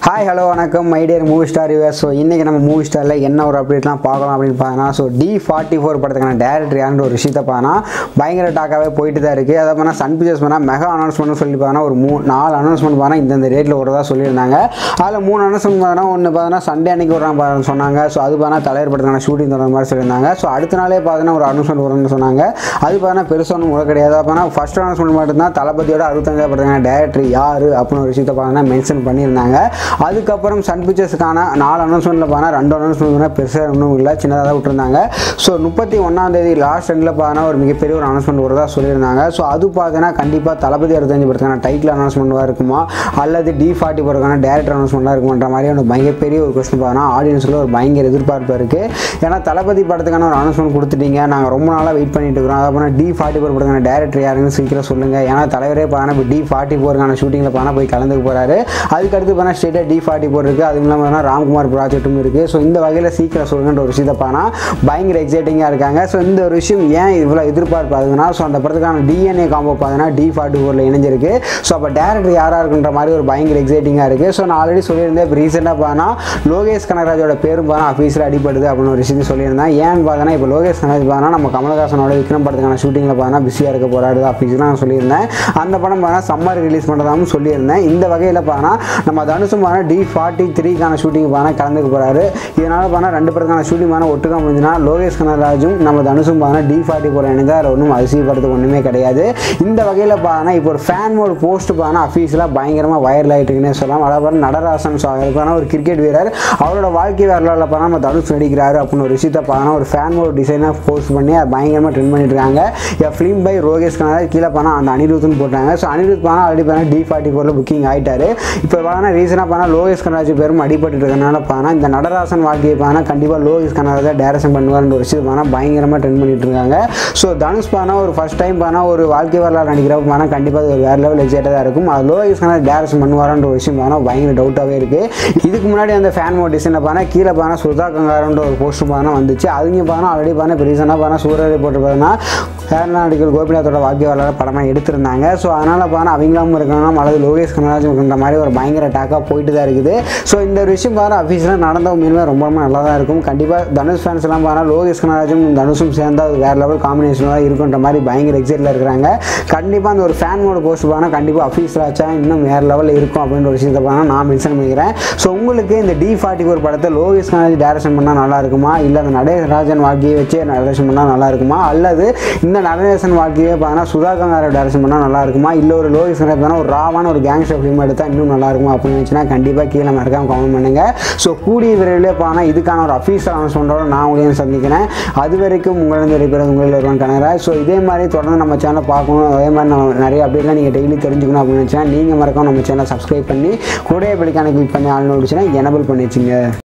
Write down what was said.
hi hello வணக்கம் my dear movie star யூஎஸ் so இன்றைக்கி நம்ம மூவி ஸ்டாரில் என்ன ஒரு அப்டேட்லாம் பார்க்கலாம் அப்படின்னு பார்த்தோன்னா ஸோ டி ஃபார்ட்டி ஃபோர் படத்துக்கான டேரக்டர் யாருன்ற ஒரு விஷயத்தை பார்த்தா பயங்கர டாக்காகவே போயிட்டு தான் இருக்குது அதை பண்ணால் சன் பிக்சர்ஸ் பண்ணால் மெகா அனௌன்ஸ்மெண்ட் சொல்லி பார்த்தா ஒரு மூ நாலு அனௌன்ஸ்மெண்ட் பார்த்தா இந்தந்த ரேட்டில் வரதா சொல்லியிருந்தாங்க அதில் மூணு அனௌன்ஸ்மெண்ட் பார்த்தா ஒன்று பார்த்தோன்னா சண்டே அன்னைக்கு வரான் சொன்னாங்க ஸோ அது பார்த்தா தலைவர் படத்துக்கான ஷூட்டிங் தொடர்ந்த மாதிரி சொல்லியிருந்தாங்க ஸோ அடுத்த நாளே பார்த்தோன்னா ஒரு அனௌன்ஸ்மெண்ட் வரும்னு சொன்னாங்க அது பார்த்தா பெருசாக ஒன்றும் முறை கிடையாது அப்போனா ஃபஸ்ட் அனௌன்ஸ்மெண்ட் மட்டும்தான் தளபதியோட அறுபத்தஞ்சாவது படத்துக்கான டேரக்டர் யார் அப்படின்னு ஒரு விஷயத்தை பார்த்தா மென்ஷன் பண்ணியிருந்தாங்க அதுக்கப்புறம் சன் பிக்சர்ஸுக்கான நாலு அனௌன்ஸ்மெண்ட்டில் பார்த்தா ரெண்டு அனௌன்ஸ்மெண்ட் பெருசாக ஒன்றும் இல்லை சின்னதாக தான் விட்டுருந்தாங்க ஸோ முப்பத்தி ஒன்றாம் தேதி லாஸ்ட் எண்டில் பார்த்தா ஒரு மிகப்பெரிய ஒரு அனௌன்ஸ்மெண்ட் வரதா சொல்லியிருந்தாங்க ஸோ அது பார்த்தீங்கன்னா கண்டிப்பாக தளபதி அறுபத்தஞ்சு படத்துக்கான டைட்டில் அனௌன்ஸ்மெண்ட்டாக இருக்குமா அல்லது டி ஃபார்ட்டி படத்துக்கான டேரக்டர் அனௌன்ஸ்மெண்ட்டாக இருக்குமான்ற மாதிரி ஒரு மிகப்பெரிய ஒரு கொஸ்டின் பார்த்தா ஆடியன்ஸில் ஒரு பயங்கர எதிர்பார்ப்பு இருக்குது ஏன்னா தளபதி படத்துக்கான ஒரு அனௌன்ஸ்மெண்ட் கொடுத்துட்டீங்க நாங்கள் ரொம்ப நாளாக வெயிட் பண்ணிட்டு இருக்கிறோம் அப்புறம் டி ஃபார்ட்டி ஃபோர் படத்துக்கான டேரக்டர் யாருன்னு சீக்கிரம் சொல்லுங்கள் ஏன்னா தலைவரே பார்த்தா இப்போ டி ஃபார்ட்டி ஃபோருக்கான ஷூட்டிங்கில் பார்த்தா போய் கலந்துக்க போகிறாரு அதுக்கடுத்து பார்த்தா ஸ்டேட்டாக டி ஃபார்ட்டி ஃபோர் இருக்குது அதுவும் இல்லாமல் பார்த்தா ராம்குமார் ப்ராஜெக்ட்டும் இருக்குது ஸோ இந்த வகையில் சீக்கிரம் சொல்லுங்கன்ற ஒரு விஷயத்தை பார்த்தா பயங்கர எக்ஸைட்டிங்காக இருக்காங்க ஸோ இந்த ஒரு விஷயம் ஏன் இவ்வளோ எதிர்பார்ப்பு ஆகுதுன்னா ஸோ அந்த படத்துக்கான டிஎன்ஏ காம்போ பார்த்தீங்கன்னா டி ஃபார்ட்டி ஃபோரில் இணைஞ்சிருக்கு ஸோ அப்போ டேரக்டர் யாராக இருக்குன்ற மாதிரி ஒரு பயங்கர எக்ஸைட்டிங்காக இருக்குது ஸோ நான் ஆல்ரெடி சொல்லியிருந்தேன் இப்போ ரீசெண்டாக பார்த்தா லோகேஷ் கனகராஜோட பேரும் பார்த்தா ஆஃபீஸில் அடிப்படுது அப்படின்னு ஒரு விஷயத்தை சொல்லியிருந்தேன் ஏன்னு பார்த்தோன்னா இப்போ லோகேஷ் கனகராஜ் பார்த்தா நம்ம கமலஹாசனோட விக்ரம் படத்துக்கான ஷூட்டிங்கில் பார்த்தா பிஸியாக இருக்க போராடு ஆஃபீஸ்லாம் நான் சொல்லியிருந்தேன் அந்த படம் பார்த்தா சம்மர் ரிலீஸ் பண்ணுறதாகவும் சொல்லியிருந்தேன் இந்த வகையில் பார்த்தா நம்ம தனுஷும் பார்த்தா டி ஃபார்ட்டி த்ரீக்கான ஷூட்டிங் பார்த்தா கலந்துக்க போகிறாரு இதனால் பார்த்தா ரெண்டு பேருக்கான ஷூட்டிங் பார்த்தா ஒட்டுக்கா முடிஞ்சுன்னா லோகேஷ் கனகராஜும் நம்ம தனுஷும் பார்த்தா டி ஃபார்ட்டி போகிற இணைந்தால் அதில் ஒன்றும் அதிசயப்படுறதுக்கு ஒன்றுமே கிடையாது இந்த வகையில் பார்த்தா இப்போ ஒரு ஃபேன் மோட் போஸ்ட் பார்த்தா அஃபீஸில் பயங்கரமாக வைரல் ஆகிட்டுக்குன்னே சொல்லலாம் அதாவது நடராசன் ஸோ அவருக்கு பார்த்தா ஒரு கிரிக்கெட் வீரர் அவரோட வாழ்க்கை வரலாறு பார்த்தா நம்ம தனுஷ் நடிக்கிறாரு அப்படின்னு ஒரு விஷயத்தை பார்த்தா ஒரு ஃபேன் மோட் டிசைனாக போஸ்ட் பண்ணி அது பயங்கரமாக ட்ரெண்ட் பண்ணிட்டு இருக்காங்க a film by Rokesh Kanagaraj கீழே பார்த்தா அந்த அனிருத்னு போட்டாங்க ஸோ அனிருத் பார்த்தா ஆல்ரெடி பார்த்தா டி ஃபார்ட்டி ஃபோரில் புக்கிங் ஆகிட்டாரு இப்போ பார்த்தா ரீசனாக பார்த்தா லோகேஷ் கனகராஜ் பேரும் அடிபட்டு இருக்கனால பார்த்தா இந்த நடராசன் வாழ்க்கையை பார்த்தா கண்டிப்பாக லோகேஷ் கனகராஜ் தான் டேரக்ஷன் பண்ணுவார்ன்ற ஒரு விஷயம் பார்த்தா பயங்கரமாக ட்ரெண்ட் பண்ணிட்டு இருக்காங்க ஸோ தனுஷ் பார்த்தா ஒரு ஃபஸ்ட் டைம் பார்த்தா ஒரு வாழ்க்கை வரலாறு நடிக்கிறப்ப பார்த்தா கண்டிப்பாக அது ஒரு வேறு லெவல் எக்ஸைட்டாக தான் இருக்கும் அது லோகேஷ் கனகராஜ் டேரக்ஷன் பண்ணுவாரான்ற ஒரு விஷயம் பார்த்தா பயங்கர டவுட்டாகவே இருக்குது இதுக்கு முன்னாடி அந்த ஃபேன் மோட் டிசைனில் பார்த்தா கீழே பார்த்தா சுதா கங்காரன்ற ஒரு போஸ்ட் பார்த்தா வந்துச்சு அதுங்க பார்த்தா ஆல்ரெடி பார்த்தா இப்போ ரீசனாக பார்த்தா சூரிய போட்டு பார்த்தா கேரளாடிகள் கோபிநாத்தோட வாழ்க்கை வரலாறு படமாக எடுத்திருந்தாங்க ஸோ அதனால் பார்த்தா அவங்களாம் இருக்காங்க அல்லது லோகேஷ் கனராஜ் இருக்கின்ற மாதிரி ஒரு பயங்கர டாக்காக போயிட்டு தான் இருக்குது ஸோ இந்த ஒரு விஷயம் பார்த்தா அஃபீஸில் நடந்த உண்மையுமே ரொம்ப ரொம்ப நல்லா தான் இருக்கும் கண்டிப்பாக தனுஷ் ஃபேன்ஸ் எல்லாம் பார்த்தா லோகேஷ் கனராஜும் தனுஷும் சேர்ந்தா அது வேறு லெவல் காம்பினேஷனாக இருக்குன்ற மாதிரி பயங்கர எக்ஸைட்டில் இருக்கிறாங்க கண்டிப்பாக அந்த ஒரு ஃபேன் மோட போஸ்ட் பார்த்தா கண்டிப்பாக அஃபீஸில் ஆச்சா இன்னும் வேறு லெவலில் இருக்கும் அப்படின்ற ஒரு விஷயத்தை பார்த்தா நான் மென்ஷன் பண்ணிக்கிறேன் ஸோ உங்களுக்கு இந்த டி ஃபார்ட்டி ஒரு படத்தை லோகேஷ் கனராஜ் டேரக்ஷன் பண்ணால் நல்லா இருக்குமா இல்லை அந்த நடேசராஜன் வாழ்க்கையை வச்சு டேரக்ஷன் பண்ணால் நல்லா இருக்குமா அல்லது இந்த நடேசன் வாழ்க்கையை பார்த்தா சுதா கங்காரை டேரக்ஷன் பண்ணால் நல்லா இருக்குமா இல்லை ஒரு லோகேஷ் கனராஜ் பார்த்தா ஒரு ராவான ஒரு கேங்ஸ்டர் ஃபிலிம் எடுத்தால் இன்னும் நல்லா இருக்குமா அப்படின்னு நினச்சினா கண்டிப்பாக கீழே மறக்காம கமெண்ட் பண்ணுங்கள் ஸோ கூடிய விரைவில் பார்த்தா இதுக்கான ஒரு அஃபீஷியல் அனௌன்ஸ்மெண்ட்டோட நான் உங்களையும் சந்திக்கிறேன் அது வரைக்கும் உங்களிடம் இருக்கிறது உங்களில் ஒருவன் கனகராஜ் ஸோ இதே மாதிரி தொடர்ந்து நம்ம சேனலை பார்க்கணும் அதே மாதிரி நம்ம நிறைய அப்டேட்லாம் நீங்கள் டெய்லி தெரிஞ்சுக்கணும் அப்படின்னு நினச்சினா நீங்கள் மறக்காம நம்ம சேனலை சப்ஸ்கிரைப் பண்ணி கூட பிடிக்கான கிளிக் பண்ணி ஆள் நோடிச்சுன்னா எனபிள் பண்ணி வச்சுங்க